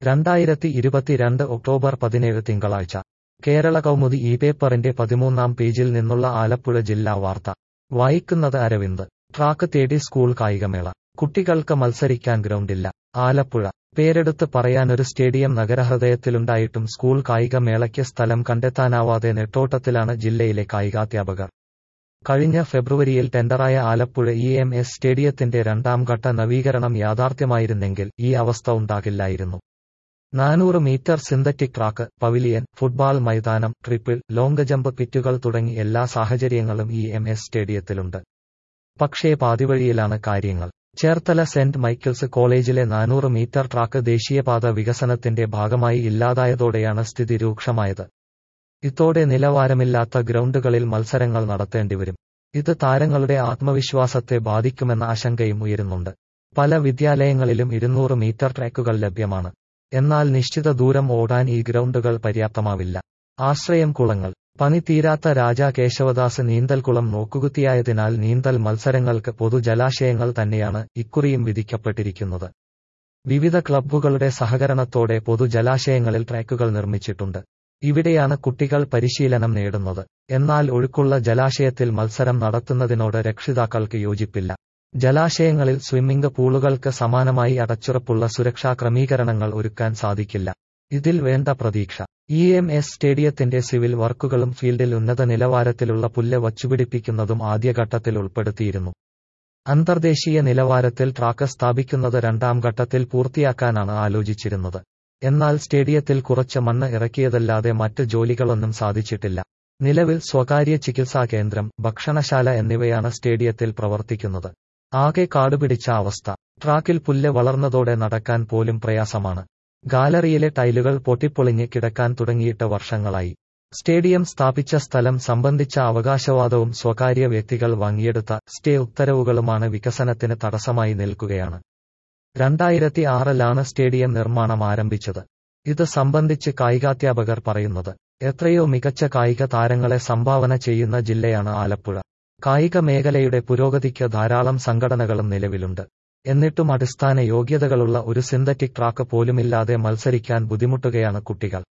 രണ്ടായിരത്തി ഇരുപത്തിരണ്ട് ഒക്ടോബർ പതിനേഴ് തിങ്കളാഴ്ച കേരള കൗമുദി ഈ പേപ്പറിന്റെ പതിമൂന്നാം പേജിൽ നിന്നുള്ള ആലപ്പുഴ ജില്ലാ വാർത്ത വായിക്കുന്നത് അരവിന്ദ് ട്രാക്ക് തേടി സ്കൂൾ കായികമേള കുട്ടികൾക്ക് മത്സരിക്കാൻ ഗ്രൗണ്ടില്ല ആലപ്പുഴ പേരെടുത്ത് പറയാനൊരു സ്റ്റേഡിയം നഗരഹൃദയത്തിലുണ്ടായിട്ടും സ്കൂൾ കായിക മേളയ്ക്ക് സ്ഥലം കണ്ടെത്താനാവാതെ നെട്ടോട്ടത്തിലാണ് ജില്ലയിലെ കായികാധ്യാപകർ കഴിഞ്ഞ ഫെബ്രുവരിയിൽ ടെൻഡറായ ആലപ്പുഴ ഇ എം എസ് സ്റ്റേഡിയത്തിന്റെ രണ്ടാം ഘട്ട നവീകരണം യാഥാർത്ഥ്യമായിരുന്നെങ്കിൽ ഈ അവസ്ഥ ഉണ്ടാകില്ലായിരുന്നു നാനൂറ് metre synthetic track pavilion football മൈതാനം ട്രിപ്പിൾ ലോങ് ജമ്പ് പിറ്റുകൾ തുടങ്ങി എല്ലാ സാഹചര്യങ്ങളും ഇ എം എസ് സ്റ്റേഡിയത്തിലുണ്ട് പക്ഷേ പാതിവഴിയിലാണ് കാര്യങ്ങൾ ചേർത്തല സെന്റ് മൈക്കിൾസ് കോളേജിലെ നാനൂറ് മീറ്റർ ട്രാക്ക് ദേശീയപാത വികസനത്തിന്റെ ഭാഗമായി ഇല്ലാതായതോടെയാണ് സ്ഥിതി രൂക്ഷമായത് ഇതോടെ നിലവാരമില്ലാത്ത ഗ്രൗണ്ടുകളിൽ മത്സരങ്ങൾ നടത്തേണ്ടിവരും ഇത് താരങ്ങളുടെ ആത്മവിശ്വാസത്തെ ബാധിക്കുമെന്ന ആശങ്കയും ഉയരുന്നുണ്ട് പല വിദ്യാലയങ്ങളിലും ഇരുന്നൂറ് മീറ്റർ ട്രാക്കുകൾ ലഭ്യമാണ് എന്നാൽ നിശ്ചിത ദൂരം ഓടാൻ ഈ ഗ്രൗണ്ടുകൾ പര്യാപ്തമാവില്ല ആശ്രയം കുളങ്ങൾ പണി തീരാത്ത രാജാ കേശവദാസ് നീന്തൽക്കുളം നോക്കുകുത്തിയായതിനാൽ നീന്തൽ മത്സരങ്ങൾക്ക് പൊതുജലാശയങ്ങൾ തന്നെയാണ് ഇക്കുറിയും വിധിക്കപ്പെട്ടിരിക്കുന്നത് വിവിധ ക്ലബ്ബുകളുടെ സഹകരണത്തോടെ പൊതുജലാശയങ്ങളിൽ ട്രാക്കുകൾ നിർമ്മിച്ചിട്ടുണ്ട് ഇവിടെയാണ് കുട്ടികൾ പരിശീലനം നേടുന്നത് എന്നാൽ ഒഴുക്കുള്ള ജലാശയത്തിൽ മത്സരം നടത്തുന്നതിനോട് രക്ഷിതാക്കൾക്ക് യോജിപ്പില്ല ജലാശയങ്ങളിൽ സ്വിമ്മിംഗ് പൂളുകൾക്ക് സമാനമായി അടച്ചുറപ്പുള്ള സുരക്ഷാ ക്രമീകരണങ്ങൾ ഒരുക്കാൻ സാധിക്കില്ല ഇതിൽ വേണ്ട പ്രതീക്ഷ ഇ എം എസ് സ്റ്റേഡിയത്തിന്റെ സിവിൽ വർക്കുകളും ഫീൽഡിൽ ഉന്നത നിലവാരത്തിലുള്ള പുല്ല് വച്ചുപിടിപ്പിക്കുന്നതും ആദ്യഘട്ടത്തിൽ ഉൾപ്പെടുത്തിയിരുന്നു അന്തർദേശീയ നിലവാരത്തിൽ ട്രാക്ക് സ്ഥാപിക്കുന്നത് രണ്ടാം ഘട്ടത്തിൽ പൂർത്തിയാക്കാനാണ് ആലോചിച്ചിരുന്നത് എന്നാൽ സ്റ്റേഡിയത്തിൽ കുറച്ച് മണ്ണ് ഇറക്കിയതല്ലാതെ മറ്റ് ജോലികളൊന്നും സാധിച്ചിട്ടില്ല നിലവിൽ സ്വകാര്യ ചികിത്സാ കേന്ദ്രം ഭക്ഷണശാല എന്നിവയാണ് സ്റ്റേഡിയത്തിൽ പ്രവർത്തിക്കുന്നത് ആകെ കാടുപിടിച്ച അവസ്ഥ ട്രാക്കിൽ പുല്ല് വളർന്നതോടെ നടക്കാൻ പോലും പ്രയാസമാണ് ഗാലറിയിലെ ടൈലുകൾ പൊട്ടിപ്പൊളിഞ്ഞ് കിടക്കാൻ തുടങ്ങിയിട്ട് വർഷങ്ങളായി സ്റ്റേഡിയം സ്ഥാപിച്ച സ്ഥലം സംബന്ധിച്ച അവകാശവാദവും സ്വകാര്യ വ്യക്തികൾ വാങ്ങിയെടുത്ത സ്റ്റേ ഉത്തരവുകളുമാണ് വികസനത്തിന് തടസ്സമായി നിൽക്കുകയാണ് രണ്ടായിരത്തി ആറിലാണ് സ്റ്റേഡിയം നിർമ്മാണം ആരംഭിച്ചത് ഇത് സംബന്ധിച്ച് കായികാധ്യാപകർ പറയുന്നത് എത്രയോ മികച്ച കായിക താരങ്ങളെ സംഭാവന ചെയ്യുന്ന ജില്ലയാണ് ആലപ്പുഴ കായിക മേഖലയുടെ പുരോഗതിക്ക് ധാരാളം സംഘടനകളും നിലവിലുണ്ട് എന്നിട്ടും അടിസ്ഥാന യോഗ്യതകളുള്ള ഒരു സിന്തറ്റിക് ട്രാക്ക് പോലുമില്ലാതെ മത്സരിക്കാൻ ബുദ്ധിമുട്ടുകയാണ് കുട്ടികൾ